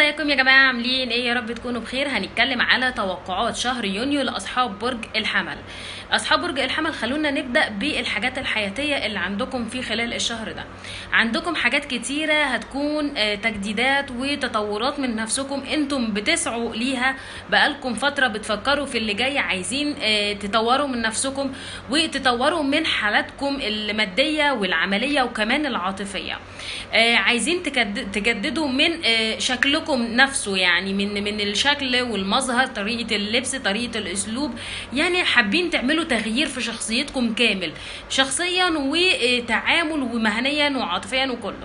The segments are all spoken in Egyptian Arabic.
ازيكم يا جماعه عاملين ايه يا رب تكونوا بخير هنتكلم على توقعات شهر يونيو لاصحاب برج الحمل اصحاب برج الحمل خلونا نبدا بالحاجات الحياتيه اللي عندكم في خلال الشهر ده عندكم حاجات كتيره هتكون آه، تجديدات وتطورات من نفسكم انتم بتسعوا ليها بقالكم فتره بتفكروا في اللي جاي عايزين آه، تطوروا من نفسكم وتطوروا من حالاتكم الماديه والعمليه وكمان العاطفيه آه، عايزين تجد- تجددوا من آه، شكلكم نفسه يعني من من الشكل والمظهر طريقه اللبس طريقه الاسلوب يعني حابين تعملوا تغيير في شخصيتكم كامل شخصيا وتعامل ومهنيا وعاطفيا وكله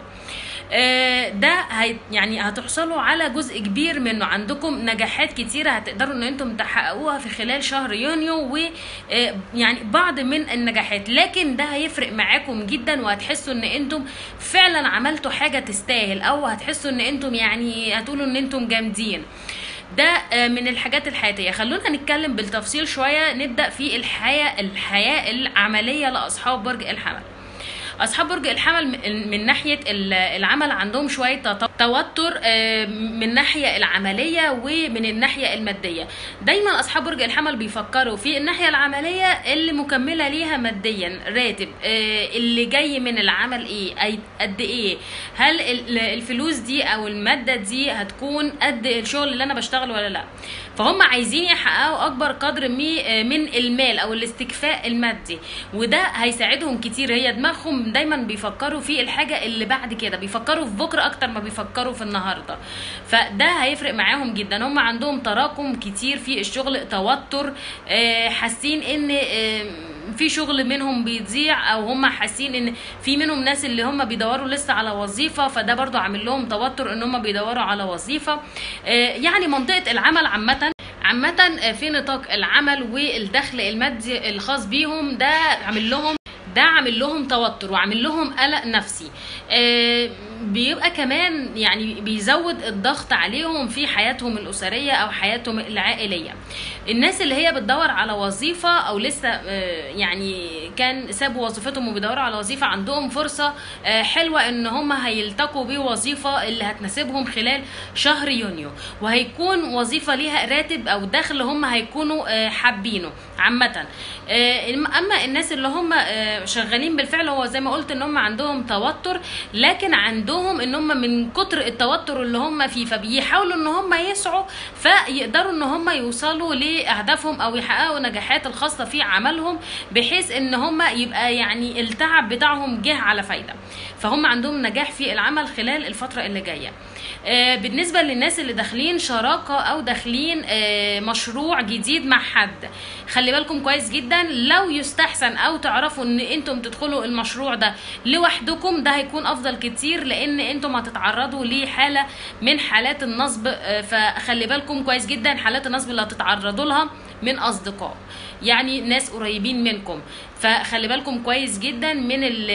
آه، ده هي يعني هتحصلوا على جزء كبير منه عندكم نجاحات كتيرة هتقدروا ان انتم تحققوها في خلال شهر يونيو ويعني بعض من النجاحات لكن ده هيفرق معاكم جدا وهتحسوا ان انتم فعلا عملتوا حاجة تستاهل او هتحسوا ان انتم يعني هتقولوا ان انتم جامدين ده آه، من الحاجات الحياتيه خلونا نتكلم بالتفصيل شويه نبدا في الحياه الحياه العمليه لاصحاب برج الحمل اصحاب برج الحمل من- من ناحيه ال- العمل عندهم شويه تط- توتر آه، من الناحيه العمليه ومن الناحيه الماديه دايما اصحاب برج الحمل بيفكروا في الناحيه العمليه اللي مكمله ليها ماديا راتب آه، اللي جاي من العمل ايه أي- قد ايه هل ال- الفلوس دي او الماده دي هتكون قد الشغل اللي انا بشتغله ولا لا فهم عايزين يحققوا اكبر قدر مي- من المال او الاستكفاء المادي وده هيساعدهم كتير هي دماغهم دايما بيفكروا في الحاجه اللي بعد كده بيفكروا في بكره اكتر ما بيفكروا في النهارده فده هيفرق معاهم جدا هم عندهم تراكم كتير في الشغل توتر آه، حاسين ان آه، في شغل منهم بيضيع او هم حاسين ان في منهم ناس اللي هم بيدوروا لسه على وظيفه فده برضو عامل لهم توتر ان هم بيدوروا على وظيفه آه، يعني منطقه العمل عامه عامة في نطاق العمل والدخل المادي الخاص بيهم ده عامل لهم ده عامل لهم توتر وعامل لهم قلق نفسي آه، بيبقى كمان يعني بيزود الضغط عليهم في حياتهم الأسرية أو حياتهم العائلية الناس اللي هي بتدور على وظيفة أو لسه آه، يعني كان سابوا وظيفتهم وبيدوروا على وظيفة عندهم فرصة آه، حلوة إن هم هيلتقوا بوظيفة اللي هتناسبهم خلال شهر يونيو وهيكون وظيفة ليها راتب أو دخل هم هيكونوا آه، حابينه عامة آه، أما الناس اللي هم آه، شغالين بالفعل هو زي ما قلت إن هم عندهم توتر لكن عندهم إن هم من كتر التوتر اللي هم فيه فبيحاولوا إن هم يسعوا فيقدروا إن هم يوصلوا لأهدافهم أو يحققوا نجاحات الخاصة في عملهم بحيث إن هم يبقى يعني التعب بتاعهم جه على فايدة فهم عندهم نجاح في العمل خلال الفترة اللي جاية آه، بالنسبة للناس اللي داخلين شراكة أو داخلين آه، مشروع جديد مع حد خلي بالكم كويس جدا لو يستحسن أو تعرفوا إن أنتم تدخلوا المشروع ده لوحدكم ده هيكون أفضل كتير لأن أنتم هتتعرضوا لحالة من حالات النصب آه، فخلي بالكم كويس جدا حالات النصب اللي هتتعرضوا لها من أصدقاء يعني ناس قريبين منكم فخلي بالكم كويس جدا من ال-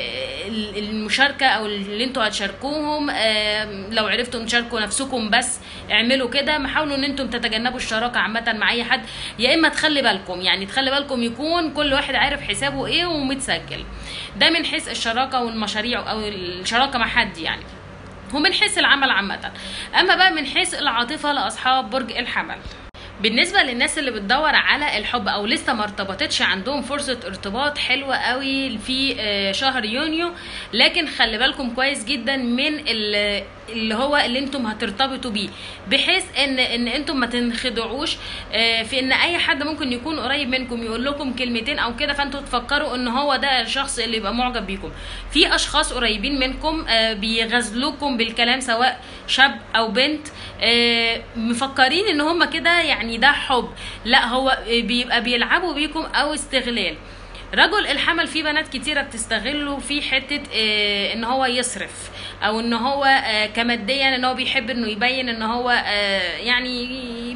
ال- المشاركه او اللي انتوا هتشاركوهم آم، لو عرفتوا تشاركوا نفسكم بس اعملوا كده ما حاولوا ان انتم تتجنبوا الشراكه عامه مع اي حد يا اما تخلي بالكم يعني تخلي بالكم يكون كل واحد عارف حسابه ايه ومتسجل ده من حيث الشراكه والمشاريع او الشراكه مع حد يعني ومن حيث العمل عامه اما بقى من حيث العاطفه لاصحاب برج الحمل بالنسبة للناس اللي بتدور على الحب او لسه ما ارتبطتش عندهم فرصة ارتباط حلوة قوي في آه، شهر يونيو لكن خلي بالكم كويس جدا من ال- اللي هو اللي انتم هترتبطوا بيه بحيث ان ان انتم ما تنخدعوش آه، في ان اي حد ممكن يكون قريب منكم يقول لكم كلمتين او كده فانتوا تفكروا ان هو ده الشخص اللي يبقى معجب بيكم في اشخاص قريبين منكم آه، بيغزلوكم بالكلام سواء شاب او بنت آه، مفكرين ان هم كده يعني ده حب لا هو بيبقى بيلعبوا بيكم او استغلال رجل الحمل في بنات كتيرة بتستغله في حتة آه، ان هو يصرف او ان هو آه، كماديا ان هو بيحب انه يبين ان هو آه، يعني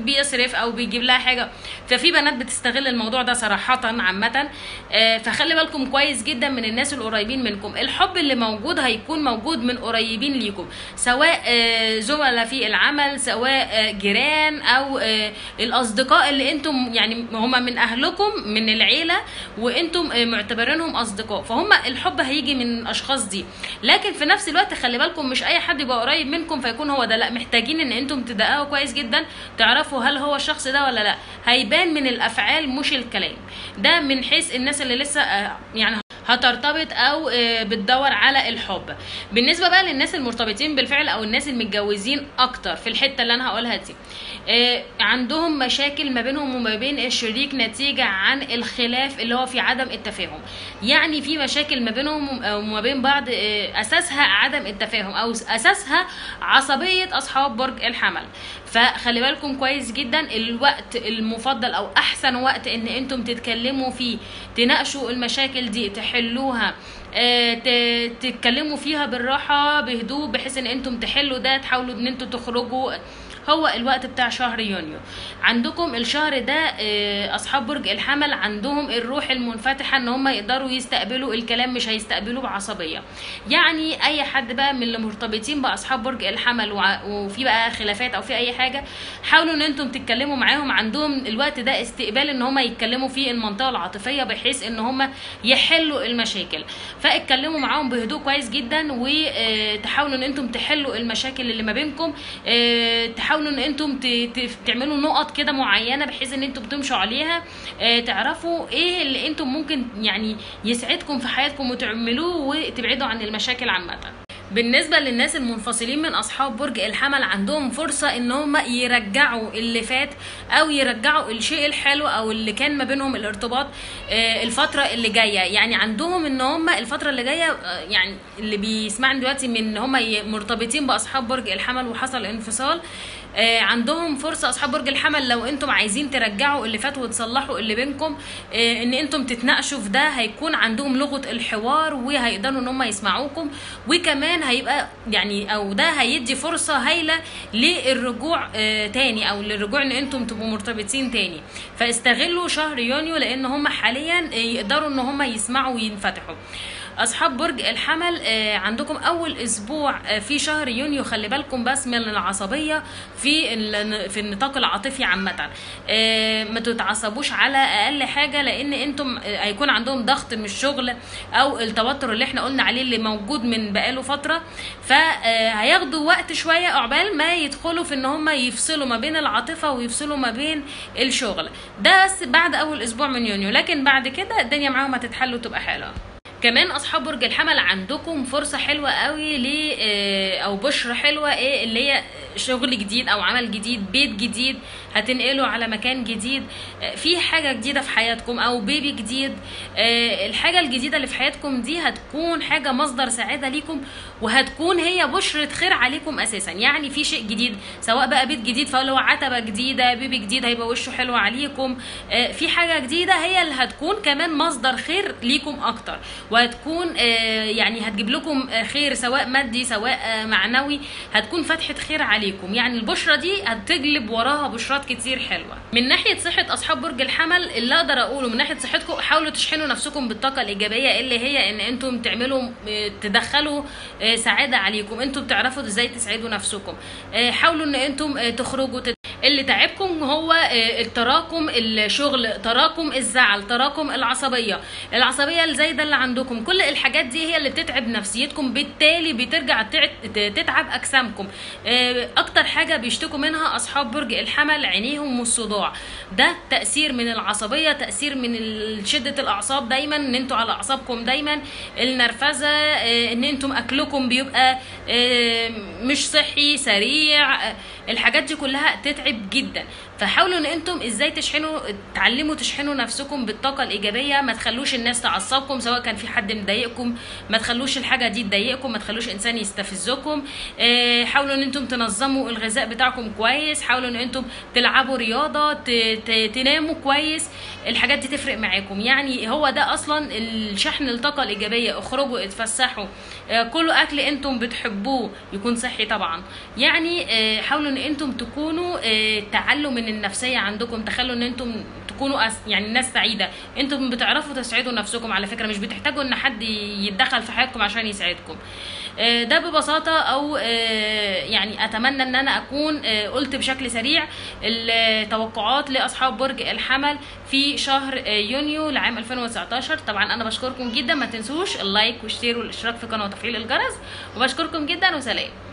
بيصرف او بيجيب لها حاجه ففي بنات بتستغل الموضوع ده صراحه عامه آه، فخلي بالكم كويس جدا من الناس القريبين منكم الحب اللي موجود هيكون موجود من قريبين ليكم سواء آه، زملاء في العمل سواء آه، جيران او آه، الاصدقاء اللي انتم يعني هم من اهلكم من العيله وانتم آه، معتبرينهم اصدقاء فهم الحب هيجي من الاشخاص دي لكن في نفس الوقت خلي بالكم مش اي حد يبقى قريب منكم فيكون هو ده لا محتاجين ان انتم تدققوا كويس جدا تعرفوا هل هو الشخص ده ولا لا هيبان من الافعال مش الكلام ده من حيث الناس اللي لسه آه، يعني هترتبط او آه، بتدور على الحب بالنسبه بقى للناس المرتبطين بالفعل او الناس المتجوزين اكتر في الحته اللي انا هقولها دي آه، عندهم مشاكل ما بينهم وما بين الشريك نتيجه عن الخلاف اللي هو في عدم التفاهم يعني في مشاكل ما بينهم وما بين بعض آه، اساسها عدم التفاهم او اساسها عصبيه اصحاب برج الحمل فخلي بالكم كويس جدا الوقت المفضل او احسن وقت ان انتم تتكلموا فيه تناقشوا المشاكل دي تحلوها آه، ت- تتكلموا فيها بالراحه بهدوء بحيث ان انتم تحلوا ده تحاولوا ان انتم تخرجوا هو الوقت بتاع شهر يونيو عندكم الشهر ده آه، اصحاب برج الحمل عندهم الروح المنفتحه ان هم يقدروا يستقبلوا الكلام مش هيستقبلوه بعصبيه يعني اي حد بقى من اللي مرتبطين باصحاب برج الحمل وع- وفي بقى خلافات او في اي حاجه حاولوا ان انتم تتكلموا معاهم عندهم الوقت ده استقبال ان هم يتكلموا في المنطقه العاطفيه بحيث ان هم يحلوا المشاكل فاتكلموا معاهم بهدوء كويس جدا وتحاولوا ان انتم تحلوا المشاكل اللي ما بينكم آه، تحاولوا ان انتم ت- ت- تعملوا نقط كده معينه بحيث ان انتم تمشوا عليها آه، تعرفوا ايه اللي انتم ممكن يعني يسعدكم في حياتكم وتعملوه وتبعدوا عن المشاكل عامه بالنسبة للناس المنفصلين من أصحاب برج الحمل عندهم فرصة إن هم يرجعوا اللي فات أو يرجعوا الشيء الحلو أو اللي كان ما بينهم الارتباط آه، الفترة اللي جاية يعني عندهم إن هم الفترة اللي جاية آه، يعني اللي بيسمعني دلوقتي من إن هم ي- مرتبطين بأصحاب برج الحمل وحصل انفصال آه، عندهم فرصة أصحاب برج الحمل لو أنتم عايزين ترجعوا اللي فات وتصلحوا اللي بينكم آه، إن أنتم تتناقشوا في ده هيكون عندهم لغة الحوار وهيقدروا إن هم يسمعوكم وكمان هيبقى يعني أو ده هيدي فرصة هايلة للرجوع آه، تاني أو للرجوع إن أنتم تبقوا مرتبطين تاني فاستغلوا شهر يونيو لأن هم حاليا آه، يقدروا إن هم يسمعوا وينفتحوا اصحاب برج الحمل آه، عندكم اول اسبوع آه، في شهر يونيو خلي بالكم بس من العصبيه في ال- في النطاق العاطفي عامه آه، ما تتعصبوش على اقل حاجه لان انتم آه، هيكون عندهم ضغط من الشغل او التوتر اللي احنا قلنا عليه اللي موجود من بقاله فتره فهياخدوا وقت شويه عقبال ما يدخلوا في ان هم يفصلوا ما بين العاطفه ويفصلوا ما بين الشغل ده بس بعد اول اسبوع من يونيو لكن بعد كده الدنيا معاهم هتتحل وتبقى حلوه كمان اصحاب برج الحمل عندكم فرصه حلوه قوي ل آه، او بشرة حلوه ايه اللي هي شغل جديد او عمل جديد بيت جديد هتنقلوا على مكان جديد آه، في حاجه جديده في حياتكم او بيبي جديد آه، الحاجه الجديده اللي في حياتكم دي هتكون حاجه مصدر سعاده ليكم وهتكون هي بشرة خير عليكم اساسا يعني في شيء جديد سواء بقى بيت جديد فلو عتبه جديده بيبي جديد هيبقى وشه حلو عليكم آه، في حاجه جديده هي اللي هتكون كمان مصدر خير ليكم اكتر وهتكون آه، يعني هتجيب لكم آه، خير سواء مادي سواء آه، معنوي هتكون فتحه خير عليكم يعني البشره دي هتجلب وراها بشرات كتير حلوه من ناحيه صحه اصحاب برج الحمل اللي اقدر اقوله من ناحيه صحتكم حاولوا تشحنوا نفسكم بالطاقه الايجابيه اللي هي ان انتم تعملوا آه، تدخلوا آه، سعاده عليكم انتم بتعرفوا ازاي تسعدوا نفسكم آه، حاولوا ان انتم آه، تخرجوا تت... اللي تعبكم هو آه، التراكم الشغل تراكم الزعل تراكم العصبيه العصبيه الزايده اللي عندكم كل الحاجات دي هي اللي بتتعب نفسيتكم بالتالي بترجع تع- تتعب اجسامكم آه، اكتر حاجه بيشتكوا منها اصحاب برج الحمل عينيهم والصداع ده تاثير من العصبيه تاثير من ال- شده الاعصاب دايما ان انتوا على اعصابكم دايما النرفزه آه، ان انتم اكلكم بيبقى آه، مش صحي سريع آه، الحاجات دي كلها تتعب جدا فحاولوا ان انتم ازاي تشحنوا تعلموا تشحنوا نفسكم بالطاقه الايجابيه ما تخلوش الناس تعصبكم سواء كان في حد مضايقكم ما تخلوش الحاجه دي تضايقكم ما تخلوش انسان يستفزكم آه، حاولوا ان انتم تنظموا الغذاء بتاعكم كويس حاولوا ان انتم تلعبوا رياضه ت- ت- تناموا كويس الحاجات دي تفرق معاكم يعني هو ده اصلا الشحن الطاقه الايجابيه اخرجوا اتفسحوا آه، كلوا اكل انتم بتحبوه يكون صحي طبعا يعني آه، حاولوا ان انتم تكونوا آه، آه، تعلوا من النفسيه عندكم تخلوا ان انتم تكونوا أس يعني ناس سعيده انتم بتعرفوا تسعدوا نفسكم على فكره مش بتحتاجوا ان حد يتدخل في حياتكم عشان يساعدكم آه، ده ببساطه او آه، يعني اتمنى ان انا اكون آه، قلت بشكل سريع التوقعات لاصحاب برج الحمل في شهر آه، يونيو لعام 2019 طبعا انا بشكركم جدا ما تنسوش اللايك والشير والاشتراك في القناه وتفعيل الجرس وبشكركم جدا وسلام